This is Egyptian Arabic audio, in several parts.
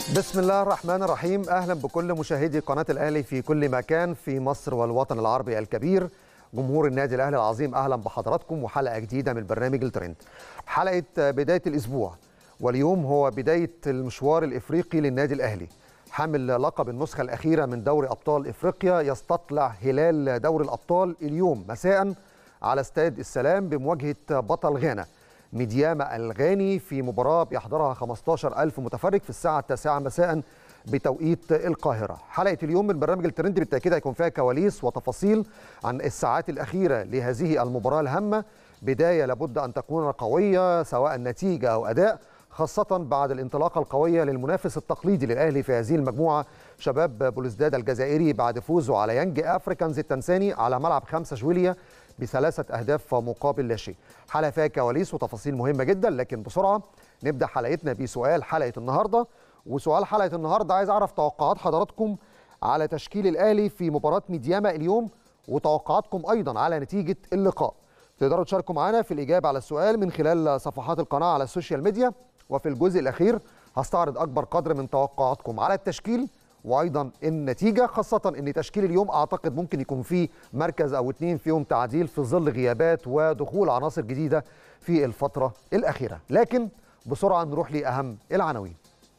بسم الله الرحمن الرحيم اهلا بكل مشاهدي قناه الاهلي في كل مكان في مصر والوطن العربي الكبير جمهور النادي الاهلي العظيم اهلا بحضراتكم وحلقه جديده من برنامج الترند حلقه بدايه الاسبوع واليوم هو بدايه المشوار الافريقي للنادي الاهلي حامل لقب النسخه الاخيره من دوري ابطال افريقيا يستطلع هلال دوري الابطال اليوم مساء على استاد السلام بمواجهه بطل غانا ميدياما الغاني في مباراة بيحضرها 15 ألف متفرج في الساعة التاسعة مساء بتوقيت القاهرة حلقة اليوم من برنامج الترند بالتأكيد هيكون فيها كواليس وتفاصيل عن الساعات الأخيرة لهذه المباراة الهامة بداية لابد أن تكون قوية سواء نتيجة أو أداء خاصة بعد الانطلاقة القوية للمنافس التقليدي للأهلي في هذه المجموعة شباب بولزداد الجزائري بعد فوزه على يانج أفريكانز التنساني على ملعب خمسة جويليا بثلاثة أهداف مقابل لا شيء حلقة فيها كواليس وتفاصيل مهمة جدا لكن بسرعة نبدأ حلقتنا بسؤال حلقة النهاردة وسؤال حلقة النهاردة عايز أعرف توقعات حضراتكم على تشكيل الأهلي في مباراة ميدياما اليوم وتوقعاتكم أيضا على نتيجة اللقاء تقدروا تشاركوا معنا في الإجابة على السؤال من خلال صفحات القناة على السوشيال ميديا وفي الجزء الأخير هستعرض أكبر قدر من توقعاتكم على التشكيل وايضا النتيجه خاصه ان تشكيل اليوم اعتقد ممكن يكون فيه مركز او اتنين فيهم تعديل في ظل غيابات ودخول عناصر جديده في الفتره الاخيره لكن بسرعه نروح لاهم العناوين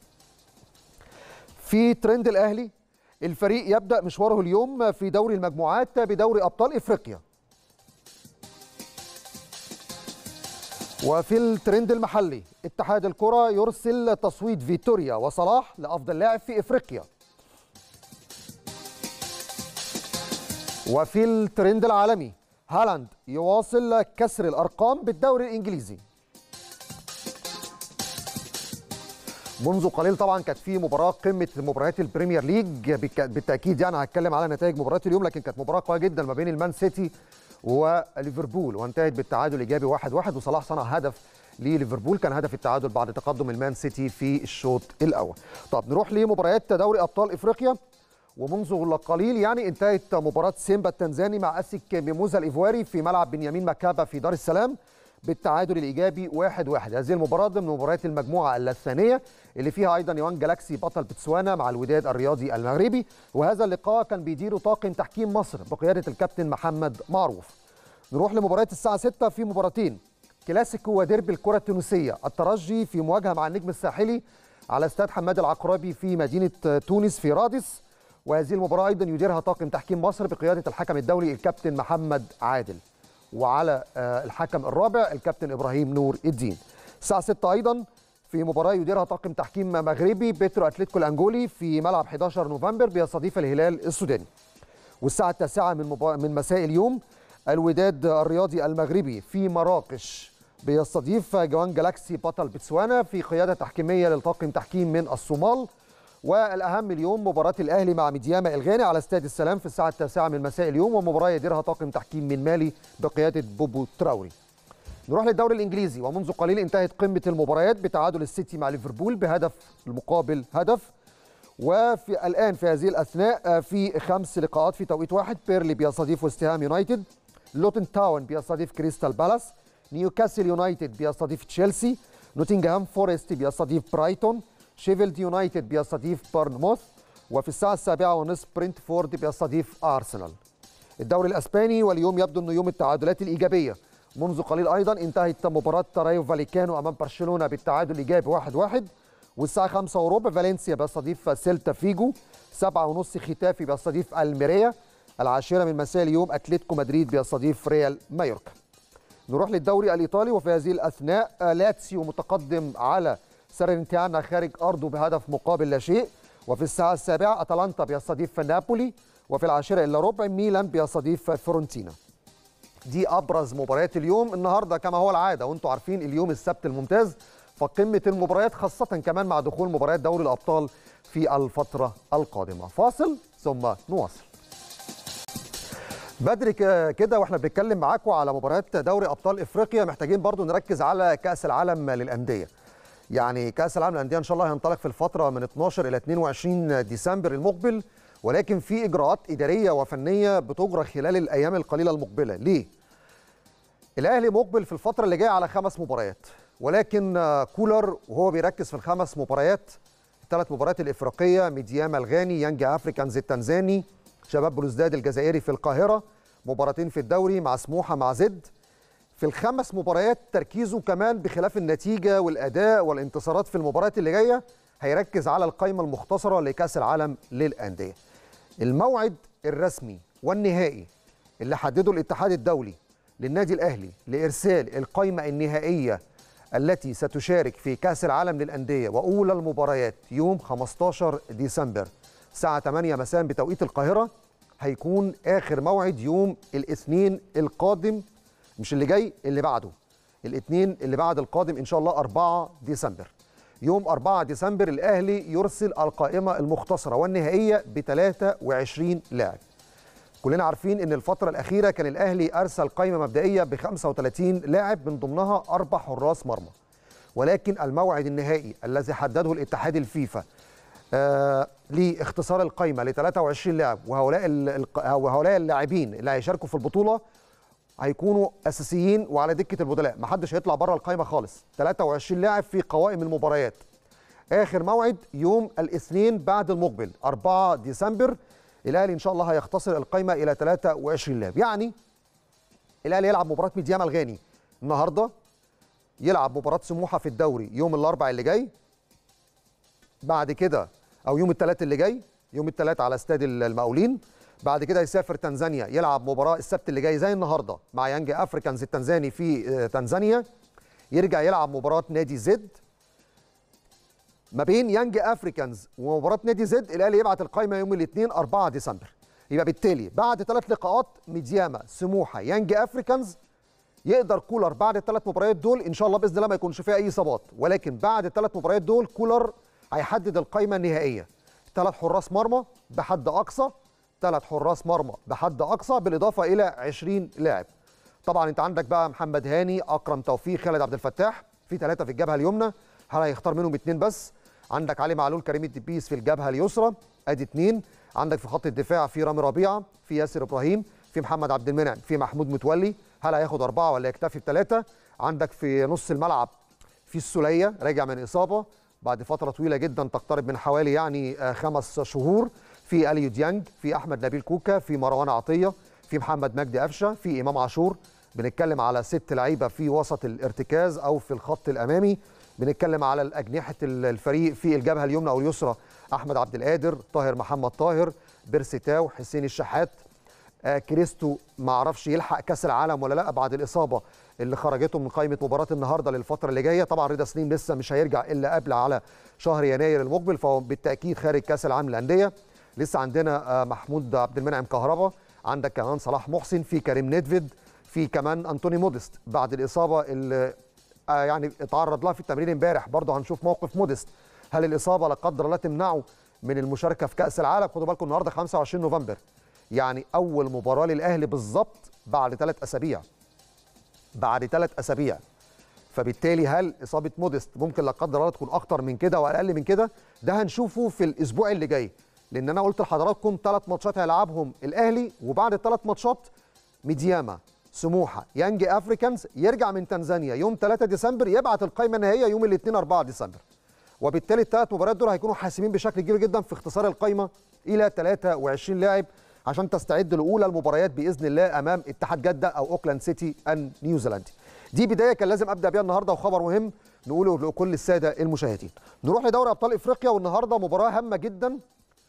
في ترند الاهلي الفريق يبدا مشواره اليوم في دوري المجموعات بدوري ابطال افريقيا وفي الترند المحلي اتحاد الكره يرسل تصويت فيتوريا وصلاح لافضل لاعب في افريقيا وفي الترند العالمي هالاند يواصل كسر الارقام بالدوري الانجليزي منذ قليل طبعا كانت في مباراه قمه مباريات البريمير ليج بالتاكيد يعني هتكلم على نتائج مباراه اليوم لكن كانت مباراه قويه جدا ما بين المان سيتي وليفربول وانتهت بالتعادل ايجابي 1-1 واحد واحد وصلاح صنع هدف لليفربول كان هدف التعادل بعد تقدم المان سيتي في الشوط الاول. طب نروح لمباريات دوري ابطال افريقيا ومنذ قليل يعني انتهت مباراة سيمبا التنزاني مع أسك ميموزا الإيفواري في ملعب بنيامين مكابا في دار السلام بالتعادل الإيجابي 1-1 واحد واحد. هذه المباراة ضمن مباريات المجموعة الثانية اللي فيها أيضا يوان جالاكسي بطل بتسوانا مع الوداد الرياضي المغربي وهذا اللقاء كان بيديره طاقم تحكيم مصر بقيادة الكابتن محمد معروف نروح لمباراة الساعة 6 في مباراتين كلاسيكو وديربي الكرة التونسية الترجي في مواجهة مع النجم الساحلي على استاد حماد العقربي في مدينة تونس في رادس وهذه المباراة أيضا يديرها طاقم تحكيم مصر بقيادة الحكم الدولي الكابتن محمد عادل وعلى الحكم الرابع الكابتن إبراهيم نور الدين الساعة 6 أيضا في مباراة يديرها طاقم تحكيم مغربي بيترو أتلتيكو الأنجولي في ملعب 11 نوفمبر بيستضيف الهلال السوداني والساعة التاسعة من, مبا... من مساء اليوم الوداد الرياضي المغربي في مراكش بيستضيف جوان جالاكسي بطل بتسوانا في قيادة تحكيمية للطاقم تحكيم من الصومال والاهم اليوم مباراه الاهلي مع ميدياما الغاني على استاد السلام في الساعه التاسعه من مساء اليوم ومباراه يديرها طاقم تحكيم من مالي بقياده بوبو تراوري نروح للدوري الانجليزي ومنذ قليل انتهت قمه المباريات بتعادل السيتي مع ليفربول بهدف المقابل هدف وفي الان في هذه الاثناء في خمس لقاءات في توقيت واحد بيرلي بيستضيف ويست هام يونايتد لوتن تاون بيستضيف كريستال بالاس نيوكاسل يونايتد بيستضيف تشيلسي نوتنغهام فورست بيستضيف برايتون شيفيلد يونايتد بيستضيف بورنموث وفي الساعة السابعة ونصف برنتفورد بيستضيف أرسنال الدوري الأسباني واليوم يبدو أنه يوم التعادلات الإيجابية منذ قليل أيضا انتهت مباراة رايو فاليكانو أمام برشلونة بالتعادل الإيجابي 1-1 واحد واحد والساعة 5 وربع فالنسيا بيستضيف سيلتا فيجو 7 ونص ختافي بيستضيف الميريا العاشرة من مساء اليوم أتلتيكو مدريد بيستضيف ريال مايوركا نروح للدوري الإيطالي وفي هذه الأثناء لاتسيو متقدم على سارنتيانا خارج ارضه بهدف مقابل لا شيء وفي الساعه السابعه اتلانتا بيستضيف نابولي وفي العاشره الا ربع ميلان بيستضيف فيورنتينا دي ابرز مباريات اليوم النهارده كما هو العاده وانتم عارفين اليوم السبت الممتاز فقمه المباريات خاصه كمان مع دخول مباريات دوري الابطال في الفتره القادمه فاصل ثم نواصل بدري كده واحنا بنتكلم معاكم على مباريات دوري ابطال افريقيا محتاجين برضو نركز على كاس العالم للانديه يعني كاس العالم للانديه ان شاء الله هينطلق في الفتره من 12 الى 22 ديسمبر المقبل ولكن في اجراءات اداريه وفنيه بتجرى خلال الايام القليله المقبله ليه الاهلي مقبل في الفتره اللي جايه على خمس مباريات ولكن كولر وهو بيركز في الخمس مباريات الثلاث مباريات الافريقيه ميدياما الغاني يانج افريكانز التنزاني شباب بلوزداد الجزائري في القاهره مباراتين في الدوري مع سموحه مع زد في الخمس مباريات تركيزه كمان بخلاف النتيجه والاداء والانتصارات في المباريات اللي جايه هيركز على القائمه المختصره لكاس العالم للانديه الموعد الرسمي والنهائي اللي حدده الاتحاد الدولي للنادي الاهلي لارسال القائمه النهائيه التي ستشارك في كاس العالم للانديه واولى المباريات يوم 15 ديسمبر الساعه 8 مساء بتوقيت القاهره هيكون اخر موعد يوم الاثنين القادم مش اللي جاي اللي بعده الاثنين اللي بعد القادم ان شاء الله 4 ديسمبر يوم 4 ديسمبر الاهلي يرسل القائمه المختصره والنهائيه ب 23 لاعب كلنا عارفين ان الفتره الاخيره كان الاهلي ارسل قائمه مبدئيه ب 35 لاعب من ضمنها اربع حراس مرمى ولكن الموعد النهائي الذي حدده الاتحاد الفيفا آه لاختصار القائمه ل 23 لاعب وهؤلاء وهؤلاء اللاعبين اللي هيشاركوا في البطوله هيكونوا اساسيين وعلى دكه البدلاء ما حدش هيطلع بره القائمه خالص 23 لاعب في قوائم المباريات اخر موعد يوم الاثنين بعد المقبل 4 ديسمبر الاهلي ان شاء الله هيختصر القائمه الى 23 لاعب يعني الاهلي يلعب مباراه ميدياما الغاني النهارده يلعب مباراه سموحه في الدوري يوم الاربعاء اللي جاي بعد كده او يوم الثلاث اللي جاي يوم الثلاث على استاد المقاولين بعد كده يسافر تنزانيا يلعب مباراه السبت اللي جاي زي النهارده مع يانج افريكانز التنزاني في تنزانيا يرجع يلعب مباراه نادي زد ما بين يانج افريكانز ومباراه نادي زد الاهلي يبعت القائمه يوم الاثنين 4 ديسمبر يبقى بالتالي بعد ثلاث لقاءات ميدياما سموحه يانج افريكانز يقدر كولر بعد الثلاث مباريات دول ان شاء الله باذن الله ما يكونش فيها اي اصابات ولكن بعد الثلاث مباريات دول كولر هيحدد القائمه النهائيه ثلاث حراس مرمى بحد اقصى ثلاث حراس مرمى بحد اقصى بالاضافه الى 20 لاعب طبعا انت عندك بقى محمد هاني اكرم توفيق خالد عبد الفتاح في ثلاثه في الجبهه اليمنى هل هيختار منهم اثنين بس عندك علي معلول كريم الدبيس في الجبهه اليسرى ادي اثنين عندك في خط الدفاع في رامي ربيعه في ياسر ابراهيم في محمد عبد المنعم في محمود متولي هل هياخد اربعه ولا يكتفي بثلاثه عندك في نص الملعب في السوليه راجع من اصابه بعد فتره طويله جدا تقترب من حوالي يعني خمس شهور في اليو ديانج في احمد نبيل كوكا في مروان عطيه في محمد مجدي قفشه في امام عاشور بنتكلم على ست لعيبه في وسط الارتكاز او في الخط الامامي بنتكلم على اجنحه الفريق في الجبهه اليمنى او اليسرى احمد عبد القادر طاهر محمد طاهر بيرسيتاو حسين الشحات آه كريستو ما اعرفش يلحق كاس العالم ولا لا بعد الاصابه اللي خرجته من قائمه مباراه النهارده للفتره اللي جايه طبعا رضا سليم لسه مش هيرجع الا قبل على شهر يناير المقبل فهو بالتاكيد خارج كاس العالم للانديه لسه عندنا آه محمود عبد المنعم كهربا عندك كمان صلاح محسن في كريم نيدفيد في كمان انتوني موديست بعد الاصابه اللي آه يعني اتعرض لها في التمرين امبارح برضه هنشوف موقف موديست هل الاصابه لا قدر الله تمنعه من المشاركه في كاس العالم خدوا بالكم النهارده 25 نوفمبر يعني اول مباراه للاهلي بالظبط بعد ثلاث اسابيع بعد ثلاث اسابيع فبالتالي هل اصابه موديست ممكن لا قدر الله تكون اكتر من كده واقل من كده ده هنشوفه في الاسبوع اللي جاي لان انا قلت لحضراتكم ثلاث ماتشات هيلعبهم الاهلي وبعد الثلاث ماتشات ميدياما سموحه يانج افريكانز يرجع من تنزانيا يوم 3 ديسمبر يبعت القائمه النهائيه يوم الاثنين 4 ديسمبر وبالتالي الثلاث مباريات دول هيكونوا حاسمين بشكل كبير جدا في اختصار القائمه الى 23 لاعب عشان تستعد لاولى المباريات باذن الله امام اتحاد جده او اوكلاند سيتي النيوزيلندي دي بدايه كان لازم ابدا بيها النهارده وخبر مهم نقوله لكل الساده المشاهدين نروح لدوري ابطال افريقيا والنهارده مباراه هامه جدا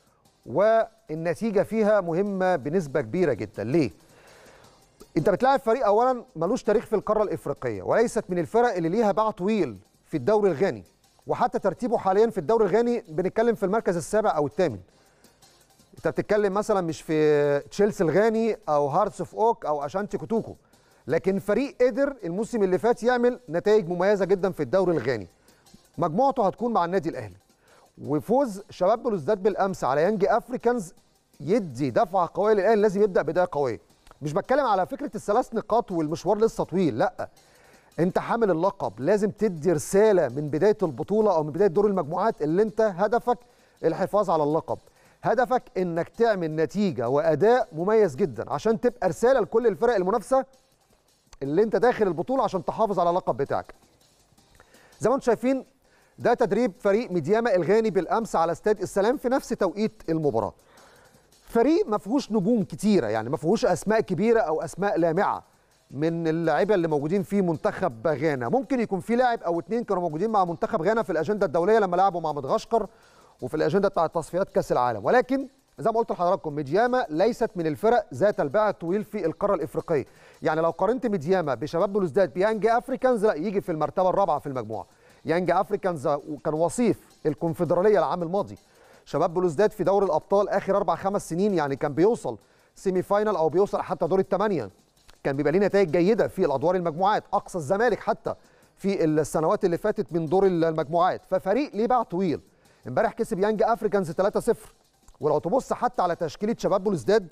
والنتيجه فيها مهمه بنسبه كبيره جدا ليه انت بتلاعب فريق اولا ملوش تاريخ في القاره الافريقيه وليست من الفرق اللي ليها باع طويل في الدوري الغاني وحتى ترتيبه حاليا في الدوري الغاني بنتكلم في المركز السابع او الثامن انت بتتكلم مثلا مش في تشيلسي الغاني او هارتس اوف اوك او اشانتي كوتوكو لكن فريق قدر الموسم اللي فات يعمل نتائج مميزه جدا في الدوري الغاني مجموعته هتكون مع النادي الاهلي وفوز شباب بلوزداد بالامس على يانج افريكانز يدي دفعه قويه للاهلي لازم يبدا بدايه قويه مش بتكلم على فكره الثلاث نقاط والمشوار لسه طويل لا انت حامل اللقب لازم تدي رساله من بدايه البطوله او من بدايه دور المجموعات اللي انت هدفك الحفاظ على اللقب هدفك انك تعمل نتيجه واداء مميز جدا عشان تبقى رساله لكل الفرق المنافسه اللي انت داخل البطوله عشان تحافظ على اللقب بتاعك زي ما انتم شايفين ده تدريب فريق ميدياما الغاني بالامس على استاد السلام في نفس توقيت المباراه فريق ما فيهوش نجوم كتيره يعني ما فيهوش اسماء كبيره او اسماء لامعه من اللاعيبه اللي موجودين في منتخب غانا ممكن يكون في لاعب او اتنين كانوا موجودين مع منتخب غانا في الاجنده الدوليه لما لعبوا مع مدغشقر وفي الاجنده بتاعه تصفيات كاس العالم ولكن زي ما قلت لحضراتكم ميدياما ليست من الفرق ذات الباع الطويل في القاره الافريقيه يعني لو قارنت ميدياما بشباب بلوزداد بيانج افريكانز لا يجي في المرتبه الرابعه في المجموعه يانج افريكانز كان وصيف الكونفدراليه العام الماضي شباب بلوزداد في دوري الابطال اخر اربع خمس سنين يعني كان بيوصل سيمي فاينال او بيوصل حتى دور الثمانيه كان بيبقى ليه نتائج جيده في الادوار المجموعات اقصى الزمالك حتى في السنوات اللي فاتت من دور المجموعات ففريق ليه باع طويل امبارح كسب يانج افريكانز 3-0 ولو تبص حتى على تشكيله شباب بلوزداد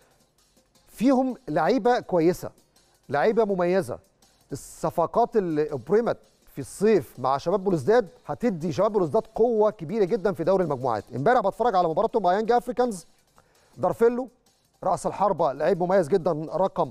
فيهم لعيبه كويسه لعيبه مميزه الصفقات اللي ابرمت في الصيف مع شباب بلوزداد هتدي شباب بلوزداد قوه كبيره جدا في دوري المجموعات امبارح بتفرج على مباراتهم مع يانج افريكانز دارفيلو راس الحربه لعيب مميز جدا رقم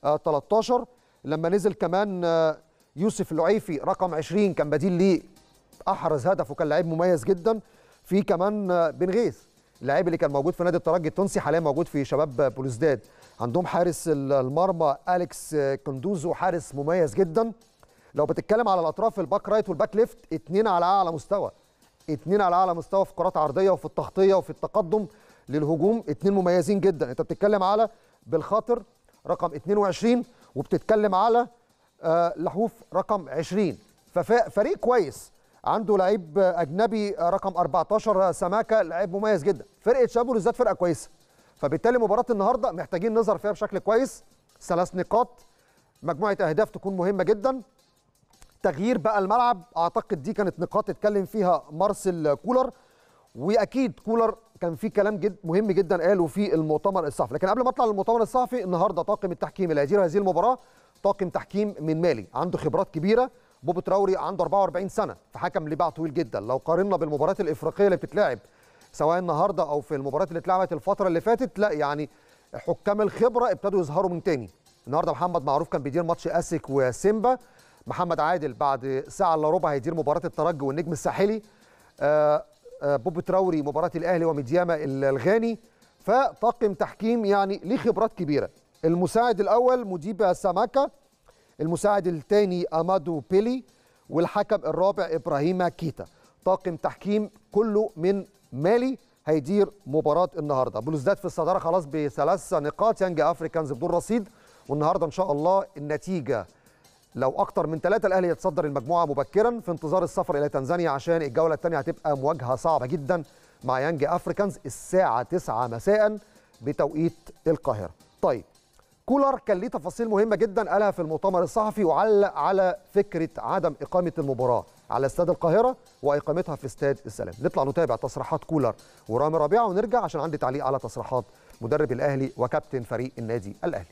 13 لما نزل كمان يوسف اللعيفي رقم 20 كان بديل ليه احرز هدف وكان لعيب مميز جدا في كمان بن غيث اللاعب اللي كان موجود في نادي الترجي التونسي حاليا موجود في شباب بلوزداد عندهم حارس المرمى اليكس كندوزو حارس مميز جدا لو بتتكلم على الاطراف الباك رايت والباك ليفت اتنين على اعلى مستوى اتنين على اعلى مستوى في كرات عرضيه وفي التغطيه وفي التقدم للهجوم اتنين مميزين جدا انت بتتكلم على بالخاطر رقم 22 وبتتكلم على آه لحوف رقم 20 ففريق كويس عنده لعيب اجنبي رقم 14 سماكه لعيب مميز جدا فرقه شباب بالذات فرقه كويسه فبالتالي مباراه النهارده محتاجين نظهر فيها بشكل كويس ثلاث نقاط مجموعه اهداف تكون مهمه جدا تغيير بقى الملعب اعتقد دي كانت نقاط اتكلم فيها مارسيل كولر واكيد كولر كان في كلام جد مهم جدا قاله في المؤتمر الصحفي لكن قبل ما اطلع للمؤتمر الصحفي النهارده طاقم التحكيم اللي هيدير هذه المباراه طاقم تحكيم من مالي عنده خبرات كبيره بوبو تراوري عنده 44 سنه فحكم ليه باع طويل جدا لو قارنا بالمباريات الافريقيه اللي بتتلعب سواء النهارده او في المباريات اللي اتلعبت الفتره اللي فاتت لا يعني حكام الخبره ابتدوا يظهروا من تاني النهارده محمد معروف كان بيدير ماتش اسك وسيمبا محمد عادل بعد ساعه الا ربع هيدير مباراه الترجي والنجم الساحلي آآ آآ بوبو تراوري مباراه الاهلي وميدياما الغاني فطاقم تحكيم يعني ليه خبرات كبيره المساعد الاول مديبه ساماكا المساعد الثاني امادو بيلي والحكم الرابع ابراهيم كيتا طاقم تحكيم كله من مالي هيدير مباراه النهارده بلوزداد في الصداره خلاص بثلاث نقاط يانج افريكانز بدون رصيد والنهارده ان شاء الله النتيجه لو اكتر من ثلاثه الاهلي يتصدر المجموعه مبكرا في انتظار السفر الى تنزانيا عشان الجوله الثانيه هتبقى مواجهه صعبه جدا مع يانج افريكانز الساعه 9 مساء بتوقيت القاهره طيب كولر كان ليه تفاصيل مهمه جدا قالها في المؤتمر الصحفي وعلق على فكره عدم اقامه المباراه على استاد القاهره واقامتها في استاد السلام نطلع نتابع تصريحات كولر ورامي ربيعه ونرجع عشان عندي تعليق على تصريحات مدرب الاهلي وكابتن فريق النادي الاهلي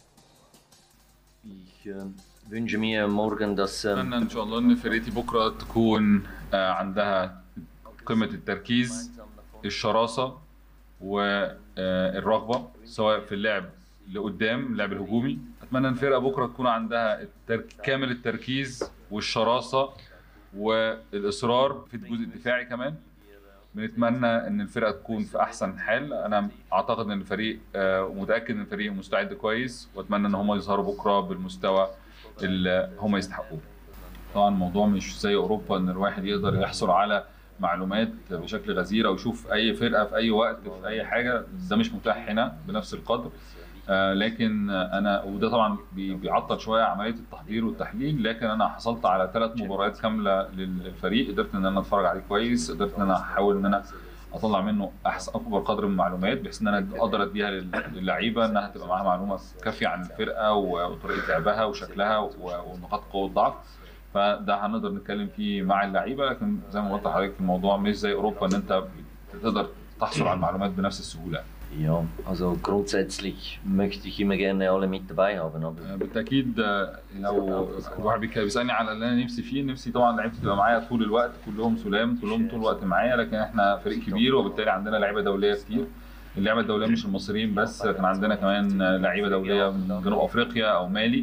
wünsche mir morgen, dass اتمنى ان شاء الله ان فرقتي بكره تكون عندها قمه التركيز الشراسه والرغبه سواء في اللعب لقدام اللعب الهجومي اتمنى ان الفرقه بكره تكون عندها الترك... كامل التركيز والشراسه والاصرار في الجزء الدفاعي كمان بنتمنى ان الفرقه تكون في احسن حال انا اعتقد ان الفريق متاكد ان الفريق مستعد كويس واتمنى ان هم يظهروا بكره بالمستوى اللي هم يستحقوه طبعا الموضوع مش زي اوروبا ان الواحد يقدر يحصل على معلومات بشكل غزير او يشوف اي فرقه في اي وقت في اي حاجه ده مش متاح هنا بنفس القدر آه لكن انا وده طبعا بيعطل شويه عمليه التحضير والتحليل لكن انا حصلت على ثلاث مباريات كامله للفريق قدرت ان انا اتفرج عليه كويس قدرت ان انا احاول ان انا اطلع منه احسن اكبر قدر من المعلومات بحيث ان انا اقدر اديها للعيبه انها تبقى معاها معلومه كافيه عن الفرقه وطريقه لعبها وشكلها ونقاط قوه الضعف فده هنقدر نتكلم فيه مع اللعيبه لكن زي ما قلت لحضرتك الموضوع مش زي اوروبا ان انت تقدر تحصل على المعلومات بنفس السهوله Ja, also grundsätzlich möchte ich immer gerne alle mit dabei haben. Aber بالتاكيد لو الواحد بيسالني على اللي انا نفسي فيه نفسي طبعا لعيبتي تبقى معايا طول الوقت كلهم سلام كلهم طول الوقت معايا لكن احنا فريق كبير وبالتالي عندنا لعيبه دوليه كتير اللعيبه الدوليه مش المصريين بس كان عندنا كمان لعيبه دوليه من جنوب افريقيا او مالي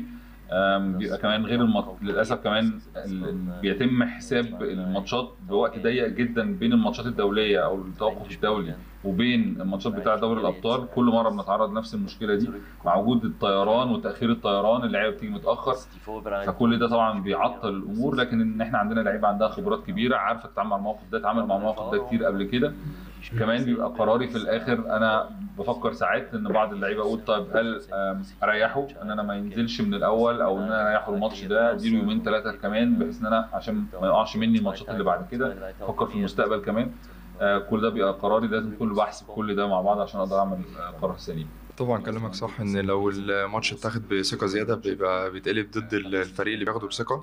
آم، بيبقى كمان غير المط... للاسف كمان ال- بيتم حساب الماتشات بوقت ضيق جدا بين الماتشات الدوليه او التوقف الدولي وبين الماتشات بتاع دوري الابطال كل مره بنتعرض لنفس المشكله دي مع وجود الطيران وتاخير الطيران اللعيبه بتيجي متاخر فكل ده طبعا بيعطل الامور لكن ان احنا عندنا لعيبه عندها خبرات كبيره عارفه تتعامل مع الموقف ده اتعامل مع الموقف ده كتير قبل كده كمان بيبقى قراري في الاخر انا بفكر ساعات ان بعض اللعيبه اقول طيب هل آم، اريحه ان انا ما ينزلش من الاول او ان انا اريحه الماتش ده اديله يومين ثلاثه كمان بحيث ان انا عشان ما يقعش مني الماتشات اللي بعد كده افكر في المستقبل كمان آه، كل ده بيبقى قراري لازم كل بحسب كل ده مع بعض عشان اقدر اعمل آه، قرار سليم طبعا كلامك صح ان لو الماتش اتاخد بثقه زياده بيبقى بيتقلب ضد الفريق اللي بياخده بثقه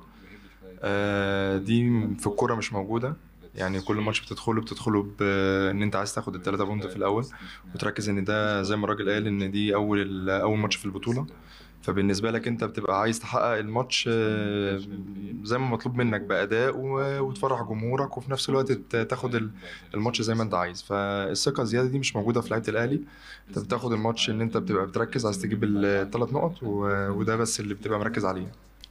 آه، دي في الكوره مش موجوده يعني كل ماتش بتدخله بتدخله بان انت عايز تاخد الثلاثه بونت في الاول وتركز ان ده زي ما الراجل قال ان دي اول اول ماتش في البطوله فبالنسبه لك انت بتبقى عايز تحقق الماتش آه، زي ما مطلوب منك باداء و- وتفرح جمهورك وفي نفس الوقت ت- تاخد ال- الماتش زي ما انت عايز فالثقه الزياده دي مش موجوده في لعيبه الاهلي انت بتاخد الماتش ان انت بتبقى بتركز عايز تجيب الثلاث نقط و- وده بس اللي بتبقى مركز عليه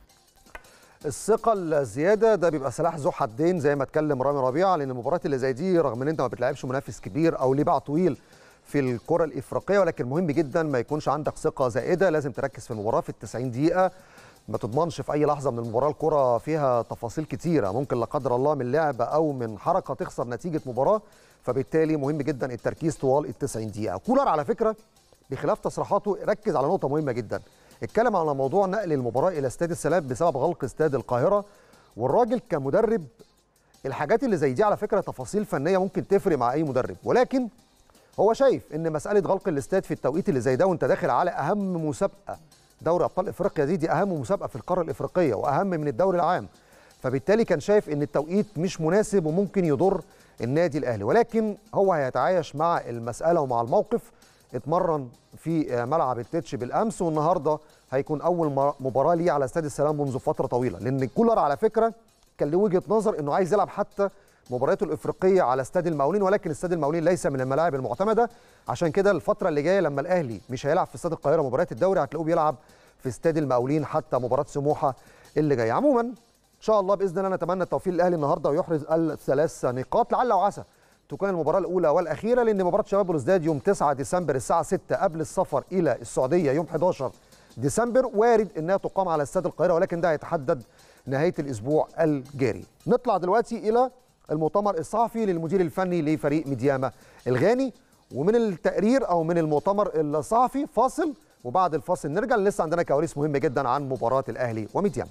الثقة الزيادة ده بيبقى سلاح ذو حدين زي ما اتكلم رامي ربيعة لأن المباريات اللي زي دي رغم إن أنت ما بتلعبش منافس كبير أو ليه باع طويل في الكرة الإفريقية ولكن مهم جدا ما يكونش عندك ثقة زائدة لازم تركز في المباراة في ال 90 دقيقة ما تضمنش في أي لحظة من المباراة الكرة فيها تفاصيل كتيرة ممكن لا قدر الله من لعبة أو من حركة تخسر نتيجة مباراة فبالتالي مهم جدا التركيز طوال ال 90 دقيقة كولر على فكرة بخلاف تصريحاته ركز على نقطة مهمة جدا اتكلم على موضوع نقل المباراة إلى استاد السلام بسبب غلق استاد القاهرة والراجل كمدرب الحاجات اللي زي دي على فكرة تفاصيل فنية ممكن تفرق مع أي مدرب ولكن هو شايف ان مساله غلق الاستاد في التوقيت اللي زي ده وانت داخل على اهم مسابقه دوري ابطال افريقيا دي دي اهم مسابقه في القاره الافريقيه واهم من الدوري العام فبالتالي كان شايف ان التوقيت مش مناسب وممكن يضر النادي الاهلي ولكن هو هيتعايش مع المساله ومع الموقف اتمرن في ملعب التتش بالامس والنهارده هيكون اول م- مباراه ليه على استاد السلام منذ فتره طويله لان كولر على فكره كان له وجهه نظر انه عايز يلعب حتى مبارياته الافريقيه على استاد المقاولين ولكن استاد المقاولين ليس من الملاعب المعتمده عشان كده الفتره اللي جايه لما الاهلي مش هيلعب في استاد القاهره مباريات الدوري هتلاقوه بيلعب في استاد المقاولين حتى مباراه سموحه اللي جايه عموما ان شاء الله باذن الله نتمنى التوفيق للاهلي النهارده ويحرز الثلاث نقاط لعل وعسى تكون المباراه الاولى والاخيره لان مباراه شباب بلوزداد يوم 9 ديسمبر الساعه 6 قبل السفر الى السعوديه يوم 11 ديسمبر وارد انها تقام على استاد القاهره ولكن ده هيتحدد نهايه الاسبوع الجاري نطلع دلوقتي الى المؤتمر الصحفي للمدير الفني لفريق ميدياما الغاني ومن التقرير او من المؤتمر الصحفي فاصل وبعد الفاصل نرجع لسه عندنا كواليس مهمه جدا عن مباراه الاهلي وميدياما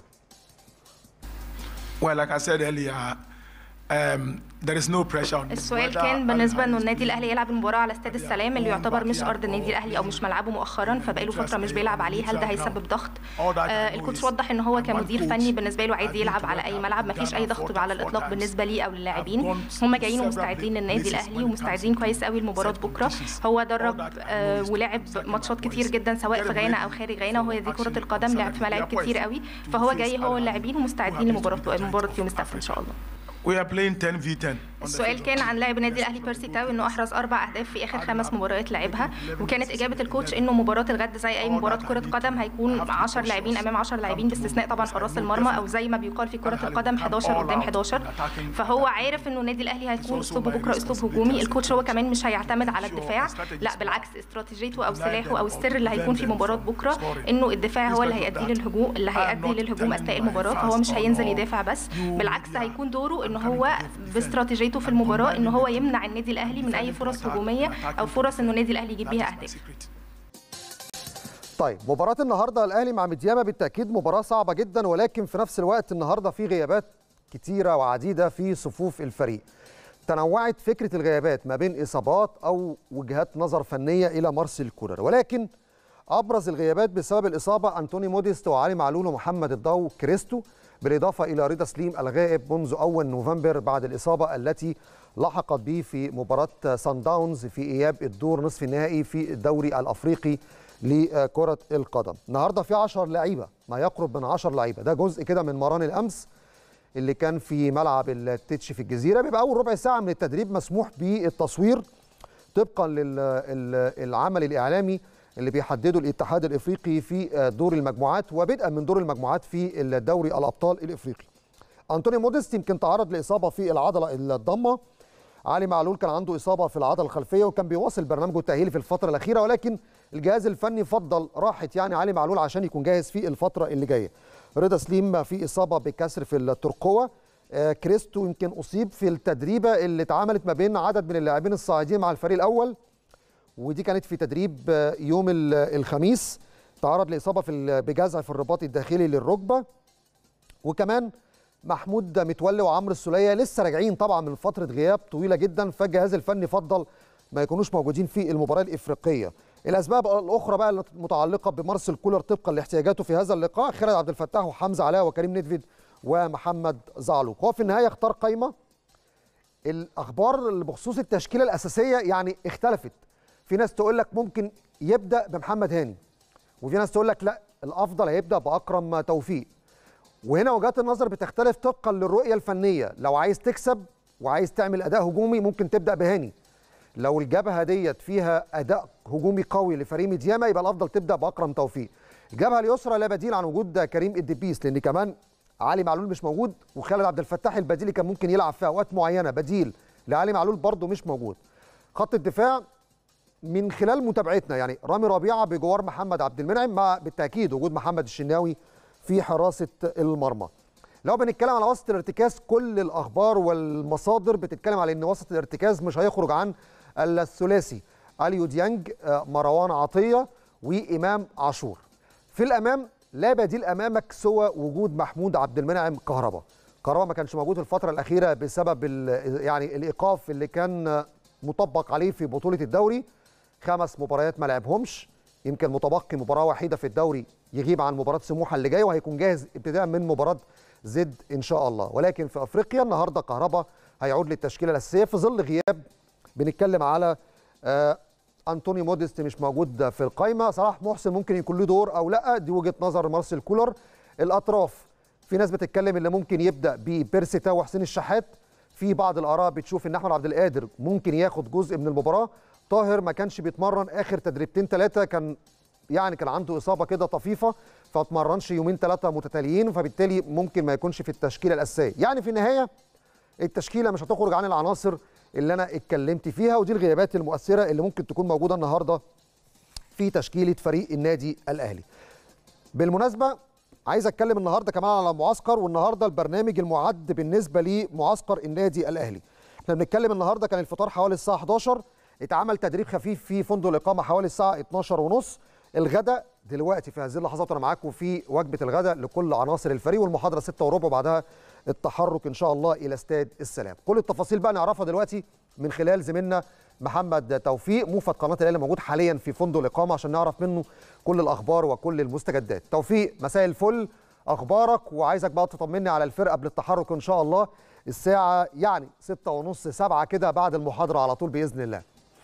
Well, like I said earlier, um, there is no pressure on السؤال whether كان بالنسبه انه Al-Ahly النادي is الاهلي يلعب المباراه على استاد السلام اللي يعتبر مش ارض النادي الاهلي او مش ملعبه مؤخرا فبقاله فتره مش بيلعب عليه هل ده هيسبب ضغط آه الكوتش وضح ان هو كمدير فني بالنسبه له عايز يلعب على اي ملعب ما فيش اي ضغط على الاطلاق بالنسبه لي او للاعبين هم جايين ومستعدين للنادي الاهلي ومستعدين كويس قوي لمباراه بكره هو درب آه ولعب ماتشات كتير جدا سواء في غانا او خارج غانا وهي دي كره القدم لعب في ملاعب كتير قوي فهو جاي هو واللاعبين ومستعدين لمباراه مباراه يوم السبت ان شاء الله We are playing 10 v 10. on the السؤال field. كان عن لاعب النادي الاهلي بيرسي تاو انه احرز اربع اهداف في اخر خمس مباريات لعبها وكانت اجابه الكوتش انه مباراه الغد زي اي مباراه كره قدم هيكون 10 لاعبين امام 10 لاعبين باستثناء طبعا حراس المرمى او زي ما بيقال في كره القدم 11 قدام 11 فهو عارف انه النادي الاهلي هيكون اسلوبه بكره اسلوب هجومي الكوتش هو كمان مش هيعتمد على الدفاع لا بالعكس استراتيجيته او سلاحه او السر اللي هيكون في مباراه بكره انه الدفاع هو اللي هيؤدي للهجوم اللي هيؤدي للهجوم اثناء المباراه فهو مش هينزل يدافع بس بالعكس هيكون دوره ان هو باستراتيجيته في المباراه ان هو يمنع النادي الاهلي من اي فرص هجوميه او فرص انه النادي الاهلي يجيب بيها اهداف طيب مباراة النهارده الاهلي مع ميدياما بالتاكيد مباراة صعبة جدا ولكن في نفس الوقت النهارده في غيابات كتيرة وعديدة في صفوف الفريق. تنوعت فكرة الغيابات ما بين اصابات او وجهات نظر فنية الى مارسيل كولر ولكن ابرز الغيابات بسبب الاصابة انتوني موديست وعلي معلول ومحمد الضو كريستو بالاضافة الى رضا سليم الغائب منذ اول نوفمبر بعد الاصابة التي لحقت به في مباراة سان داونز في اياب الدور نصف النهائي في الدوري الافريقي لكرة القدم النهاردة في 10 لعيبة ما يقرب من 10 لعيبة ده جزء كده من مران الأمس اللي كان في ملعب التتش في الجزيرة بيبقى أول ربع ساعة من التدريب مسموح بالتصوير طبقا للعمل الإعلامي اللي بيحدده الاتحاد الافريقي في دور المجموعات وبدءا من دور المجموعات في الدوري الابطال الافريقي. انطوني موديست يمكن تعرض لاصابه في العضله الضمه علي معلول كان عنده اصابه في العضله الخلفيه وكان بيواصل برنامجه التاهيلي في الفتره الاخيره ولكن الجهاز الفني فضل راحه يعني علي معلول عشان يكون جاهز في الفتره اللي جايه. رضا سليم في اصابه بكسر في الترقوه آه كريستو يمكن اصيب في التدريبه اللي اتعملت ما بين عدد من اللاعبين الصاعدين مع الفريق الاول ودي كانت في تدريب آه يوم الخميس تعرض لاصابه في بجزع في الرباط الداخلي للركبه وكمان محمود متولي وعمرو السوليه لسه راجعين طبعا من فتره غياب طويله جدا فالجهاز الفني فضل ما يكونوش موجودين في المباراه الافريقيه الاسباب الاخرى بقى المتعلقه بمارسيل كولر طبقا لاحتياجاته في هذا اللقاء خالد عبد الفتاح وحمزه علاء وكريم ندفيد ومحمد زعلوق هو في النهايه اختار قائمه الاخبار بخصوص التشكيله الاساسيه يعني اختلفت في ناس تقول لك ممكن يبدا بمحمد هاني وفي ناس تقول لك لا الافضل هيبدا باكرم توفيق وهنا وجهات النظر بتختلف طبقا للرؤيه الفنيه لو عايز تكسب وعايز تعمل اداء هجومي ممكن تبدا بهاني لو الجبهه ديت فيها اداء هجومي قوي لفريق ميدياما يبقى الافضل تبدا باكرم توفيق الجبهه اليسرى لا بديل عن وجود كريم الدبيس لان كمان علي معلول مش موجود وخالد عبد الفتاح البديلي كان ممكن يلعب في اوقات معينه بديل لعلي معلول برضه مش موجود خط الدفاع من خلال متابعتنا يعني رامي ربيعه بجوار محمد عبد المنعم مع بالتاكيد وجود محمد الشناوي في حراسه المرمى لو بنتكلم على وسط الارتكاز كل الاخبار والمصادر بتتكلم على ان وسط الارتكاز مش هيخرج عن الثلاثي اليو ديانج مروان عطيه وامام عاشور في الامام لا بديل امامك سوى وجود محمود عبد المنعم كهربا كهربا ما كانش موجود الفتره الاخيره بسبب يعني الايقاف اللي كان مطبق عليه في بطوله الدوري خمس مباريات ما لعبهمش يمكن متبقي مباراه وحيده في الدوري يغيب عن مباراه سموحه اللي جايه وهيكون جاهز ابتداء من مباراه زد ان شاء الله ولكن في افريقيا النهارده كهربا هيعود للتشكيله الاساسيه في ظل غياب بنتكلم على آه انطوني موديست مش موجود في القائمه صلاح محسن ممكن يكون له دور او لا دي وجهه نظر مارسيل كولر الاطراف في ناس بتتكلم اللي ممكن يبدا ببيرسي تاو وحسين الشحات في بعض الاراء بتشوف ان احمد عبد القادر ممكن ياخد جزء من المباراه طاهر ما كانش بيتمرن اخر تدريبتين ثلاثه كان يعني كان عنده اصابه كده طفيفه فاتمرنش يومين ثلاثه متتاليين فبالتالي ممكن ما يكونش في التشكيله الاساسيه يعني في النهايه التشكيله مش هتخرج عن العناصر اللي انا اتكلمت فيها ودي الغيابات المؤثره اللي ممكن تكون موجوده النهارده في تشكيله فريق النادي الاهلي بالمناسبه عايز اتكلم النهارده كمان على معسكر والنهارده البرنامج المعد بالنسبه لمعسكر النادي الاهلي احنا بنتكلم النهارده كان الفطار حوالي الساعه 11 اتعمل تدريب خفيف في فندق الاقامه حوالي الساعه 12 ونص الغداء دلوقتي في هذه اللحظات وانا معاكم في وجبه الغداء لكل عناصر الفريق والمحاضره 6 وربع بعدها التحرك ان شاء الله الى استاد السلام كل التفاصيل بقى نعرفها دلوقتي من خلال زميلنا محمد توفيق موفد قناه الاهلي موجود حاليا في فندق الاقامه عشان نعرف منه كل الاخبار وكل المستجدات توفيق مساء الفل اخبارك وعايزك بقى تطمني على الفرقه قبل التحرك ان شاء الله الساعه يعني 6 ونص 7 كده بعد المحاضره على طول باذن الله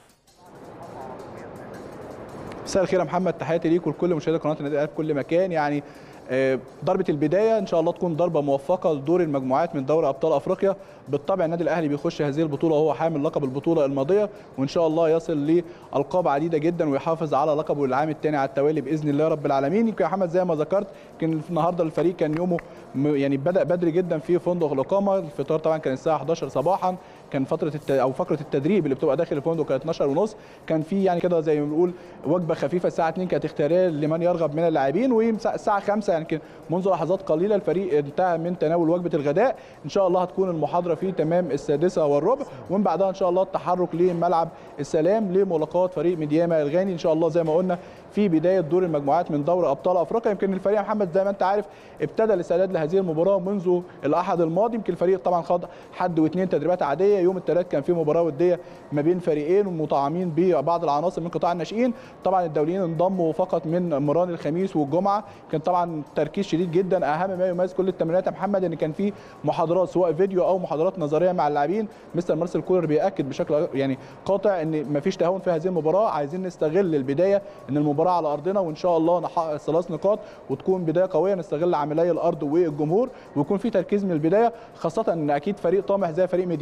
مساء الخير يا محمد تحياتي ليك ولكل مشاهدي قناه النادي الاهلي في كل مكان يعني ضربة البداية إن شاء الله تكون ضربة موفقة لدور المجموعات من دوري أبطال أفريقيا بالطبع النادي الأهلي بيخش هذه البطولة وهو حامل لقب البطولة الماضية وإن شاء الله يصل لألقاب عديدة جدا ويحافظ على لقبه العام الثاني على التوالي بإذن الله رب العالمين يمكن يا محمد زي ما ذكرت كان النهارده الفريق كان يومه يعني بدأ بدري جدا في فندق الإقامة الفطار طبعا كان الساعة 11 صباحا كان فتره الت... او فقره التدريب اللي بتبقى داخل الفندق كانت 12 ونص كان في يعني كده زي ما بنقول وجبه خفيفه الساعه 2 كانت اختياريه لمن يرغب من اللاعبين والساعه 5 يعني كان منذ لحظات قليله الفريق انتهى من تناول وجبه الغداء ان شاء الله هتكون المحاضره في تمام السادسه والربع ومن بعدها ان شاء الله التحرك لملعب السلام لملاقاه فريق ميدياما الغاني ان شاء الله زي ما قلنا في بدايه دور المجموعات من دوري ابطال افريقيا يمكن الفريق محمد زي ما انت عارف ابتدى الاستعداد لهذه المباراه منذ الاحد الماضي يمكن الفريق طبعا خاض حد واثنين تدريبات عاديه يوم الثلاث كان في مباراه وديه ما بين فريقين ومطعمين ببعض العناصر من قطاع الناشئين طبعا الدوليين انضموا فقط من مران الخميس والجمعه كان طبعا تركيز شديد جدا اهم ما يميز كل التمرينات يا محمد ان كان في محاضرات سواء فيديو او محاضرات نظريه مع اللاعبين مستر مارسيل كولر بياكد بشكل يعني قاطع ان ما فيش تهاون في هذه المباراه عايزين نستغل البدايه ان المباراه على ارضنا وان شاء الله نحقق ثلاث نقاط وتكون بدايه قويه نستغل عاملي الارض والجمهور ويكون في تركيز من البدايه خاصه ان اكيد فريق طامح زي فريق ميدياما عامل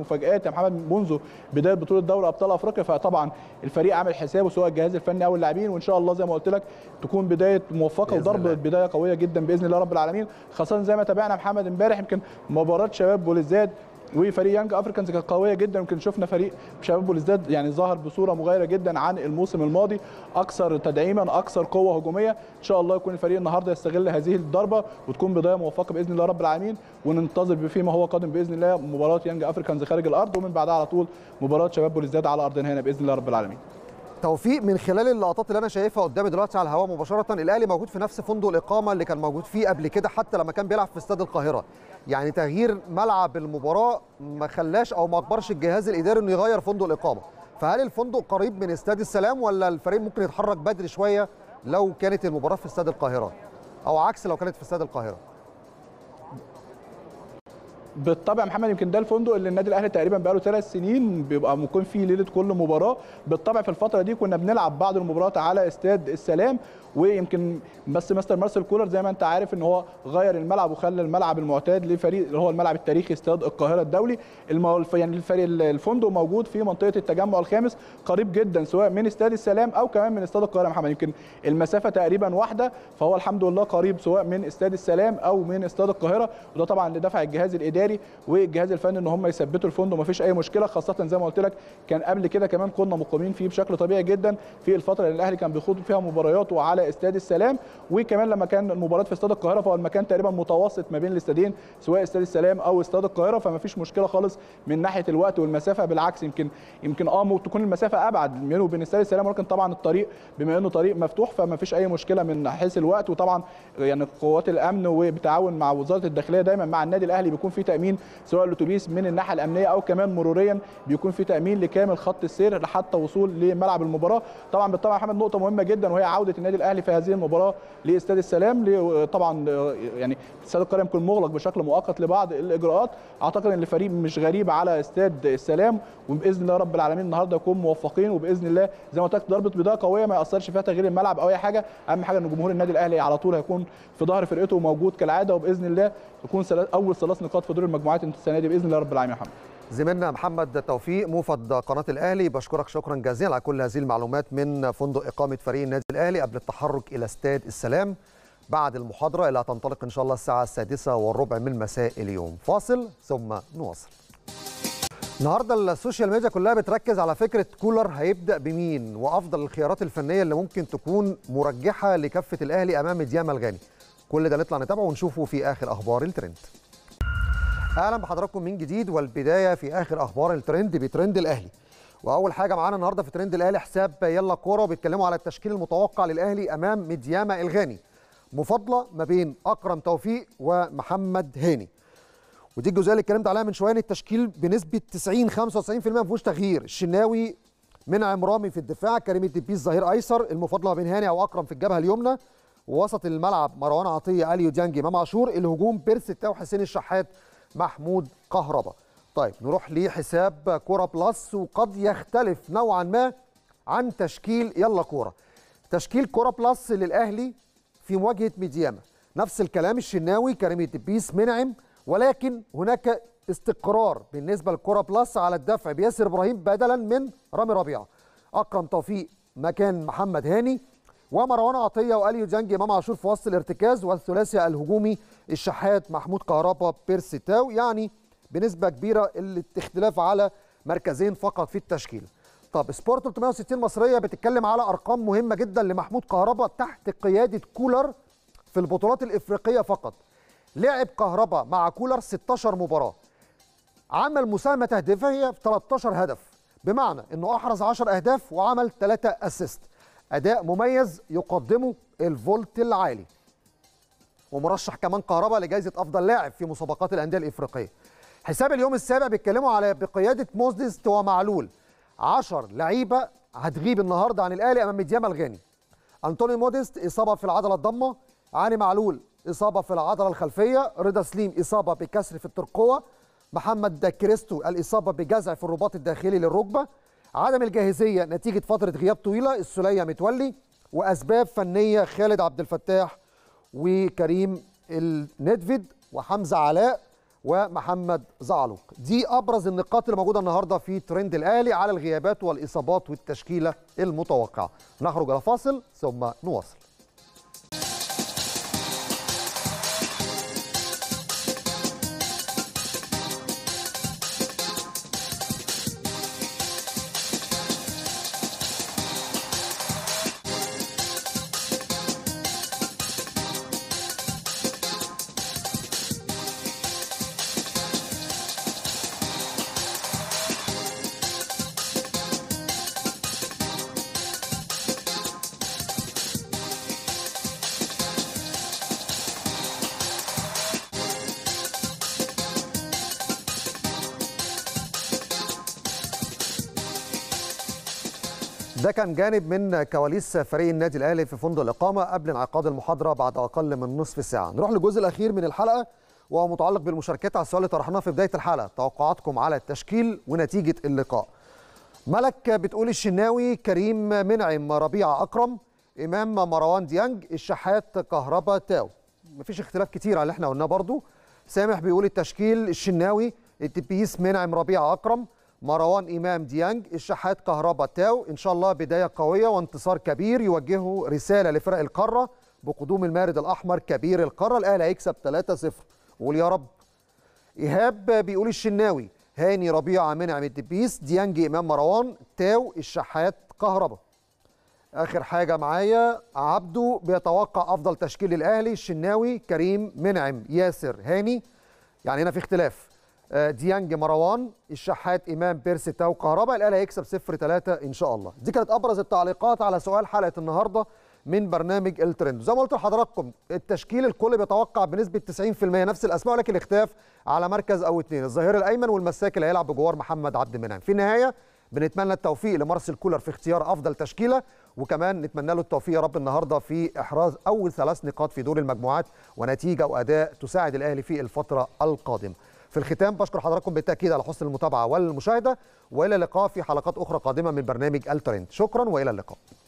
مفاجات يا محمد منذ بدايه بطوله دوري ابطال افريقيا فطبعا الفريق عامل حسابه سواء الجهاز الفني او اللاعبين وان شاء الله زي ما قلت لك تكون بدايه موفقه بإذن وضربه الله. بدايه قويه جدا باذن الله رب العالمين خاصه زي ما تابعنا محمد امبارح يمكن مباراه شباب بوليزداد وفريق يانج افريكانز كانت قويه جدا يمكن شفنا فريق شباب بوليزداد يعني ظهر بصوره مغايره جدا عن الموسم الماضي اكثر تدعيما اكثر قوه هجوميه ان شاء الله يكون الفريق النهارده يستغل هذه الضربه وتكون بدايه موفقه باذن الله رب العالمين وننتظر فيما هو قادم باذن الله مباراه يانج افريكانز خارج الارض ومن بعدها على طول مباراه شباب بوليزداد على ارضنا هنا باذن الله رب العالمين توفيق من خلال اللقطات اللي انا شايفها قدامي دلوقتي على الهواء مباشره الاهلي موجود في نفس فندق الاقامه اللي كان موجود فيه قبل كده حتى لما كان بيلعب في استاد القاهره يعني تغيير ملعب المباراه ما خلاش او ما اجبرش الجهاز الاداري انه يغير فندق الاقامه فهل الفندق قريب من استاد السلام ولا الفريق ممكن يتحرك بدري شويه لو كانت المباراه في استاد القاهره او عكس لو كانت في استاد القاهره بالطبع محمد يمكن ده الفندق اللي النادي الاهلي تقريبا بقاله ثلاث سنين بيبقى مكون فيه ليله كل مباراه بالطبع في الفتره دي كنا بنلعب بعض المباريات على استاد السلام ويمكن بس مستر مارسيل كولر زي ما انت عارف ان هو غير الملعب وخلى الملعب المعتاد لفريق اللي هو الملعب التاريخي استاد القاهره الدولي المو... الف- يعني الفريق الفندق موجود في منطقه التجمع الخامس قريب جدا سواء من استاد السلام او كمان من استاد القاهره يا محمد يمكن المسافه تقريبا واحده فهو الحمد لله قريب سواء من استاد السلام او من استاد القاهره وده طبعا لدفع الجهاز الاداري والجهاز الفني ان هم يثبتوا الفندق مفيش اي مشكله خاصه زي ما قلت لك كان قبل كده كمان كنا مقيمين فيه بشكل طبيعي جدا في الفتره اللي الاهلي كان بيخوض فيها مبارياته على استاد السلام وكمان لما كان المباراه في استاد القاهره فهو المكان تقريبا متوسط ما بين الاستادين سواء استاد السلام او استاد القاهره فما فيش مشكله خالص من ناحيه الوقت والمسافه بالعكس يمكن يمكن اه ممكن تكون المسافه ابعد بينه وبين استاد السلام ولكن طبعا الطريق بما انه طريق مفتوح فما فيش اي مشكله من حيث الوقت وطبعا يعني قوات الامن وبتعاون مع وزاره الداخليه دايما مع النادي الاهلي بيكون في تامين سواء الاتوبيس من الناحيه الامنيه او كمان مروريا بيكون في تامين لكامل خط السير لحتى وصول لملعب المباراه طبعا بالطبع يا محمد نقطه مهمه جدا وهي عوده النادي الاهلي في هذه المباراه لاستاد السلام ل- طبعا يعني استاد القاهره يكون مغلق بشكل مؤقت لبعض الاجراءات اعتقد ان الفريق مش غريب على استاد السلام وباذن الله رب العالمين النهارده يكون موفقين وباذن الله زي ما قلت لك ضربه بدايه قويه ما ياثرش فيها تغيير الملعب او اي حاجه اهم حاجه ان جمهور النادي الاهلي على طول هيكون في ظهر فرقته موجود كالعاده وباذن الله يكون سلا- اول ثلاث نقاط في دور المجموعات السنه دي باذن الله رب العالمين يا محمد زميلنا محمد توفيق موفد قناه الاهلي بشكرك شكرا جزيلا على كل هذه المعلومات من فندق اقامه فريق النادي الاهلي قبل التحرك الى استاد السلام بعد المحاضره اللي هتنطلق ان شاء الله الساعه السادسه والربع من مساء اليوم فاصل ثم نواصل النهارده السوشيال ميديا كلها بتركز على فكره كولر هيبدا بمين وافضل الخيارات الفنيه اللي ممكن تكون مرجحه لكفه الاهلي امام ديام الغاني كل ده نطلع نتابعه ونشوفه في اخر اخبار الترند اهلا بحضراتكم من جديد والبدايه في اخر اخبار الترند بترند الاهلي واول حاجه معانا النهارده في ترند الاهلي حساب يلا كوره وبيتكلموا على التشكيل المتوقع للاهلي امام مدياما الغاني مفاضله ما بين اكرم توفيق ومحمد هاني ودي الجزئيه اللي اتكلمت عليها من شويه إن التشكيل بنسبه 90 95% ما فيهوش تغيير الشناوي منعم رامي في الدفاع كريم الدبيس ظهير ايسر المفاضله ما بين هاني او اكرم في الجبهه اليمنى ووسط الملعب مروان عطيه اليو ديانج امام عاشور الهجوم بيرسي تاو حسين الشحات محمود كهربا طيب نروح لحساب كوره بلس وقد يختلف نوعا ما عن تشكيل يلا كوره تشكيل كوره بلس للاهلي في مواجهه ميدياما نفس الكلام الشناوي كريم الدبيس منعم ولكن هناك استقرار بالنسبه لكوره بلس على الدفع بياسر ابراهيم بدلا من رامي ربيعه اكرم توفيق مكان محمد هاني ومروان عطيه واليو ديانج امام عاشور في وسط الارتكاز والثلاثي الهجومي الشحات محمود كهربا بيرسي تاو يعني بنسبه كبيره الاختلاف على مركزين فقط في التشكيل طب سبورت 360 مصريه بتتكلم على ارقام مهمه جدا لمحمود كهربا تحت قياده كولر في البطولات الافريقيه فقط لعب كهربا مع كولر 16 مباراه عمل مساهمه تهديفيه في 13 هدف بمعنى انه احرز 10 اهداف وعمل 3 اسيست اداء مميز يقدمه الفولت العالي ومرشح كمان كهربا لجائزه افضل لاعب في مسابقات الانديه الافريقيه حساب اليوم السابع بيتكلموا على بقياده موزدست ومعلول 10 لعيبه هتغيب النهارده عن الاهلي امام ميدياما الغاني انطوني موديست اصابه في العضله الضمه علي معلول اصابه في العضله الخلفيه رضا سليم اصابه بكسر في الترقوه محمد كريستو الاصابه بجزع في الرباط الداخلي للركبه عدم الجاهزيه نتيجه فتره غياب طويله السليه متولي واسباب فنيه خالد عبد الفتاح وكريم الندفيد وحمزه علاء ومحمد زعلوق دي ابرز النقاط اللي موجوده النهارده في ترند الاهلي على الغيابات والاصابات والتشكيله المتوقعه نخرج الى فاصل ثم نواصل ده كان جانب من كواليس فريق النادي الاهلي في فندق الاقامه قبل انعقاد المحاضره بعد اقل من نصف ساعه نروح للجزء الاخير من الحلقه وهو متعلق بالمشاركات على السؤال اللي طرحناه في بدايه الحلقه توقعاتكم على التشكيل ونتيجه اللقاء ملك بتقول الشناوي كريم منعم ربيعه اكرم امام مروان ديانج الشحات كهربا تاو مفيش اختلاف كتير على اللي احنا قلناه برضو سامح بيقول التشكيل الشناوي التبيس منعم ربيعه اكرم مروان امام ديانج الشحات كهربا تاو ان شاء الله بدايه قويه وانتصار كبير يوجهه رساله لفرق القاره بقدوم المارد الاحمر كبير القاره الاهلي هيكسب 3-0 قول يا رب ايهاب بيقول الشناوي هاني ربيعه منعم الدبيس ديانج امام مروان تاو الشحات كهربا اخر حاجه معايا عبده بيتوقع افضل تشكيل الاهلي الشناوي كريم منعم ياسر هاني يعني هنا في اختلاف آه، ديانج مروان الشحات امام بيرسي تاو كهربا الاهلي هيكسب 0 3 ان شاء الله دي كانت ابرز التعليقات على سؤال حلقه النهارده من برنامج الترند زي ما قلت لحضراتكم التشكيل الكل بيتوقع بنسبه 90% نفس الاسماء ولكن الاختلاف على مركز او اثنين الظهير الايمن والمساك اللي هيلعب بجوار محمد عبد المنعم في النهايه بنتمنى التوفيق لمارسيل كولر في اختيار افضل تشكيله وكمان نتمنى له التوفيق يا رب النهارده في احراز اول ثلاث نقاط في دور المجموعات ونتيجه واداء تساعد الاهلي في الفتره القادمه في الختام بشكر حضراتكم بالتاكيد على حسن المتابعه والمشاهده والى اللقاء في حلقات اخرى قادمه من برنامج الترند شكرا والى اللقاء